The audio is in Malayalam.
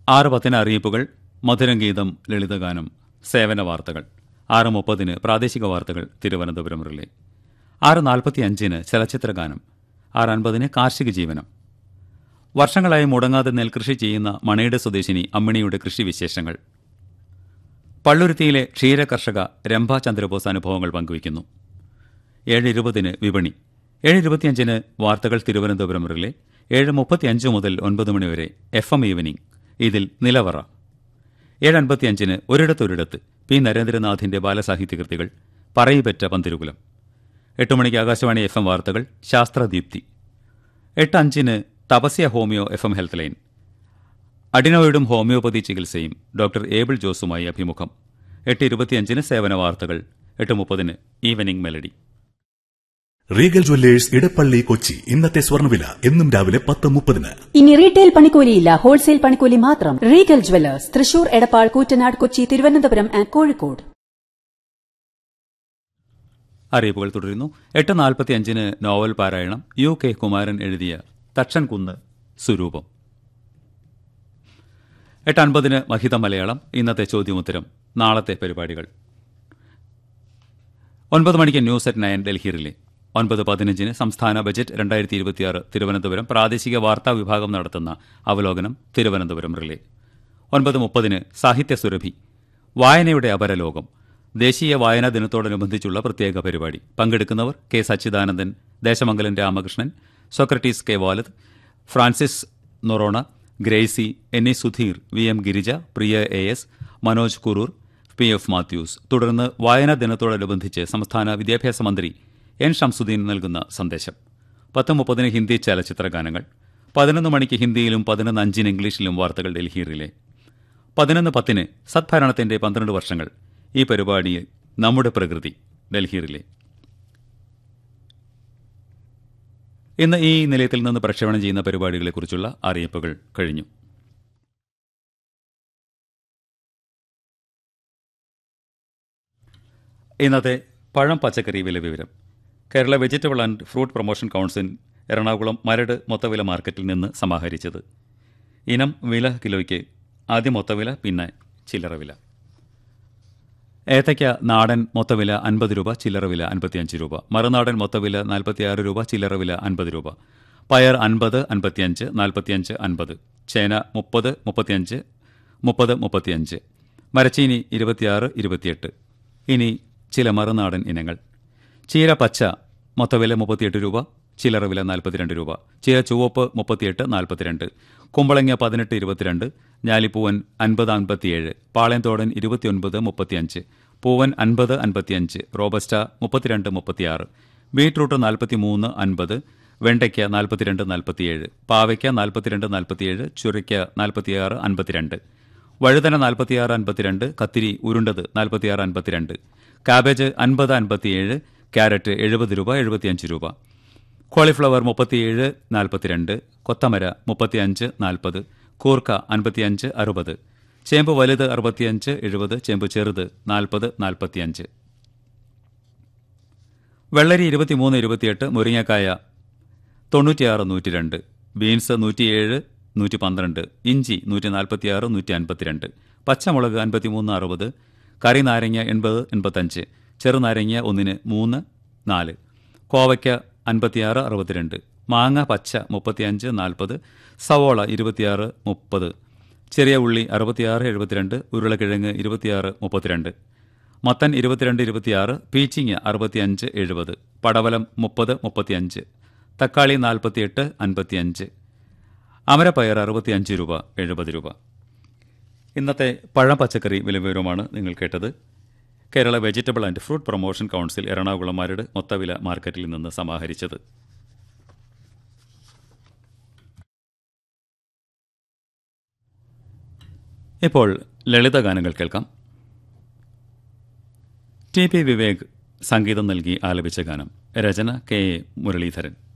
ആറ് പത്തിന് അറിയിപ്പുകൾ മധുരം ഗീതം ലളിതഗാനം സേവന വാർത്തകൾ ആറ് മുപ്പതിന് പ്രാദേശിക വാർത്തകൾ തിരുവനന്തപുരം റിലേ ആറ് നാൽപ്പത്തി അഞ്ചിന് ചലച്ചിത്രഗാനം ആറ് അൻപതിന് കാർഷിക ജീവനം വർഷങ്ങളായി മുടങ്ങാതെ നെൽകൃഷി ചെയ്യുന്ന മണയുടെ സ്വദേശിനി അമ്മിണിയുടെ കൃഷിവിശേഷങ്ങൾ പള്ളുരുത്തിയിലെ ക്ഷീരകർഷക രംഭ ചന്ദ്രബോസ് അനുഭവങ്ങൾ പങ്കുവയ്ക്കുന്നു ഏഴ് ഇരുപതിന് വിപണി ഏഴ് ഇരുപത്തിയഞ്ചിന് വാർത്തകൾ തിരുവനന്തപുരം റിലേ ഏഴ് മുപ്പത്തിയഞ്ച് മുതൽ ഒൻപത് മണിവരെ എഫ് എം ഈവനിംഗ് ഇതിൽ നിലവറ ഏഴ് അൻപത്തിയഞ്ചിന് ഒരിടത്തൊരിടത്ത് പി നരേന്ദ്രനാഥിന്റെ ബാലസാഹിത്യകൃതികൾ പറയിപ്പറ്റ പന്തിരുകുലം എട്ട് മണിക്ക് ആകാശവാണി എഫ് എം വാർത്തകൾ ശാസ്ത്രദീപ്തി എട്ട് അഞ്ചിന് Thapasya homeo F M health line അഡിനോയിഡും ഹോമിയോപ്പതി ചികിത്സയും ഡോക്ടർ ഏബിൾ ജോസുമായി അഭിമുഖം എട്ട് ഇരുപത്തിയഞ്ചിന് സേവന വാർത്തകൾ എട്ട് മുപ്പതിന് evening melody Regal Jewellers Edappally Kochi ഇന്നത്തെ സ്വർണ്ണവില എന്നും രാവിലെ പത്ത് മുപ്പതിന് ഇനി റീറ്റെയിൽ പണിക്കൂലിയില്ല ഹോൾസെയിൽ പണിക്കൂലി മാത്രം Regal Jewellers Thrissur Edappal Koottanad Kochi Thiruvananthapuram and Kozhikode അറിയിപ്പുകൾ തുടരുന്നു എട്ട് നാൽപ്പത്തി അഞ്ചിന് നോവൽ പാരായണം യു കെ കുമാരൻ എഴുതിയ തക്ഷൻ കുന്ന് സ്വരൂപം എട്ട് അൻപതിന് മഹിത മലയാളം ഇന്നത്തെ ചോദ്യമുത്തരം നാളത്തെ പരിപാടികൾ ഒൻപത് മണിക്ക് news at nine Delhi relay ഒൻപത് പതിനഞ്ചിന് സംസ്ഥാന ബജറ്റ് രണ്ടായിരത്തി ഇരുപത്തിയാറ് തിരുവനന്തപുരം പ്രാദേശിക വാർത്താ വിഭാഗം നടത്തുന്ന അവലോകനം തിരുവനന്തപുരം റിലേ ഒൻപത് മുപ്പതിന് സാഹിത്യ സുരഭി വായനയുടെ അപരലോകം ദേശീയ വായനാ ദിനത്തോടനുബന്ധിച്ചുള്ള പ്രത്യേക പരിപാടി പങ്കെടുക്കുന്നവർ K Sachidanandan Desamangalam Ramakrishnan Socrates K Valath Francis Noronha Gracy N A Sudheer V M Girija Priya A S Manoj Kuroor P F Mathews തുടർന്ന് വായനാ ദിനത്തോടനുബന്ധിച്ച് സംസ്ഥാന വിദ്യാഭ്യാസ മന്ത്രി എൻ ഷംസുദ്ദീൻ നൽകുന്ന സന്ദേശം പത്ത് മുപ്പതിന് ഹിന്ദി ചലച്ചിത്ര ഗാനങ്ങൾ പതിനൊന്ന് മണിക്ക് ഹിന്ദിയിലും പതിനൊന്ന് അഞ്ചിന് ഇംഗ്ലീഷിലും വാർത്തകൾ ഡൽഹി റിലേ പതിനൊന്ന് പത്തിന് സദ്ഭരണത്തിന്റെ പന്ത്രണ്ട് വർഷങ്ങൾ ഈ പരിപാടി നമ്മുടെ പ്രകൃതി ഡൽഹി റിലേ ഇന്ന് ഈ നിലയത്തിൽ നിന്ന് പ്രക്ഷേപണം ചെയ്യുന്ന പരിപാടികളെക്കുറിച്ചുള്ള അറിയിപ്പുകൾ കഴിഞ്ഞു ഇന്നത്തെ പഴം പച്ചക്കറി വില വിവരം Kerala vegetable and fruit promotion council Ernakulam Maradu മൊത്തവില മാർക്കറ്റിൽ നിന്ന് സമാഹരിച്ചത് ഇനം വില കിലോയ്ക്ക് ആദ്യം മൊത്തവില പിന്നെ ചില്ലറ വില ഏത്തയ്ക്ക നാടൻ മൊത്തവില അൻപത് രൂപ ചില്ലറ വില അൻപത്തിയഞ്ച് രൂപ മറുനാടൻ മൊത്തവില നാൽപ്പത്തിയാറ് രൂപ ചില്ലറ വില അൻപത് രൂപ പയർ അൻപത് അൻപത്തിയഞ്ച് നാൽപ്പത്തിയഞ്ച് അൻപത് ചേന മുപ്പത് മുപ്പത്തിയഞ്ച് മുപ്പത് മുപ്പത്തിയഞ്ച് മരച്ചീനി ഇരുപത്തിയാറ് ഇരുപത്തിയെട്ട് ഇനി ചില മറുനാടൻ ഇനങ്ങൾ ചീര പച്ച മൊത്തവില മുപ്പത്തിയെട്ട് രൂപ ചില്ലറ വില നാൽപ്പത്തിരണ്ട് രൂപ ചീര ചുവപ്പ് മുപ്പത്തിയെട്ട് നാൽപ്പത്തിരണ്ട് കുമ്പളങ്ങ പതിനെട്ട് ഇരുപത്തിരണ്ട് ഞാലിപ്പൂവൻ അൻപത് അൻപത്തിയേഴ് പാളയംതോടൻ ഇരുപത്തിയൊൻപത് മുപ്പത്തിയഞ്ച് പൂവൻ അൻപത് അൻപത്തിയഞ്ച് റോബസ്റ്റ മുപ്പത്തിരണ്ട് മുപ്പത്തിയാറ് ബീട്രൂട്ട് നാൽപ്പത്തിമൂന്ന് അൻപത് വെണ്ടയ്ക്ക നാൽപ്പത്തിരണ്ട് നാൽപ്പത്തിയേഴ് പാവയ്ക്ക നാൽപ്പത്തിരണ്ട് നാൽപ്പത്തിയേഴ് ചുരയ്ക്ക നാൽപ്പത്തിയാറ് അൻപത്തിരണ്ട് വഴുതന നാൽപ്പത്തിയാറ് അൻപത്തിരണ്ട് കത്തിരി ഉരുണ്ടത് നാൽപ്പത്തിയാറ് അൻപത്തിരണ്ട് കാബേജ് അൻപത് അൻപത്തിയേഴ് ക്യാരറ്റ് എഴുപത് രൂപ എഴുപത്തിയഞ്ച് രൂപ കോളിഫ്ലവർ മുപ്പത്തിയേഴ് നാൽപ്പത്തിരണ്ട് കൊത്തമര മുപ്പത്തിയഞ്ച് നാൽപ്പത് കൂർക്ക അൻപത്തിയഞ്ച് അറുപത് ചേമ്പ് വലുത് അറുപത്തിയഞ്ച് എഴുപത് ചേമ്പ് ചെറുത് നാൽപ്പത് നാൽപ്പത്തിയഞ്ച് വെള്ളരി ഇരുപത്തിമൂന്ന് ഇരുപത്തിയെട്ട് മുരിങ്ങക്കായ തൊണ്ണൂറ്റിയാറ് നൂറ്റി രണ്ട് ബീൻസ് നൂറ്റിയേഴ് നൂറ്റി പന്ത്രണ്ട് ഇഞ്ചി നൂറ്റി നാൽപ്പത്തിയാറ് നൂറ്റി അൻപത്തിരണ്ട് പച്ചമുളക് അൻപത്തിമൂന്ന് അറുപത് കറി നാരങ്ങ എൺപത് എൺപത്തഞ്ച് ചെറുനാരങ്ങ ഒന്നിന് മൂന്ന് നാല് കോവയ്ക്ക അൻപത്തിയാറ് അറുപത്തിരണ്ട് മാങ്ങ പച്ച മുപ്പത്തിയഞ്ച് നാൽപ്പത് സവോള ഇരുപത്തിയാറ് മുപ്പത് ചെറിയ ഉള്ളി അറുപത്തിയാറ് എഴുപത്തിരണ്ട് ഉരുളക്കിഴങ്ങ് ഇരുപത്തിയാറ് മുപ്പത്തിരണ്ട് മത്തൻ ഇരുപത്തിരണ്ട് ഇരുപത്തിയാറ് പീച്ചിങ്ങ അറുപത്തിയഞ്ച് എഴുപത് പടവലം മുപ്പത് മുപ്പത്തിയഞ്ച് തക്കാളി നാൽപ്പത്തിയെട്ട് അൻപത്തിയഞ്ച് അമരപ്പയർ അറുപത്തിയഞ്ച് രൂപ എഴുപത് രൂപ ഇന്നത്തെ പഴം പച്ചക്കറി വിലവിവരമാണ് നിങ്ങൾ കേട്ടത് Kerala vegetable and fruit promotion council Ernakulam Maradu മൊത്തവില മാർക്കറ്റിൽ നിന്ന് സമാഹരിച്ചത് ഇപ്പോൾ ലളിതഗാനങ്ങൾ കേൾക്കാം ടി പി വിവേക് സംഗീതം നൽകി ആലപിച്ച ഗാനം രചന കെ എ മുരളീധരൻ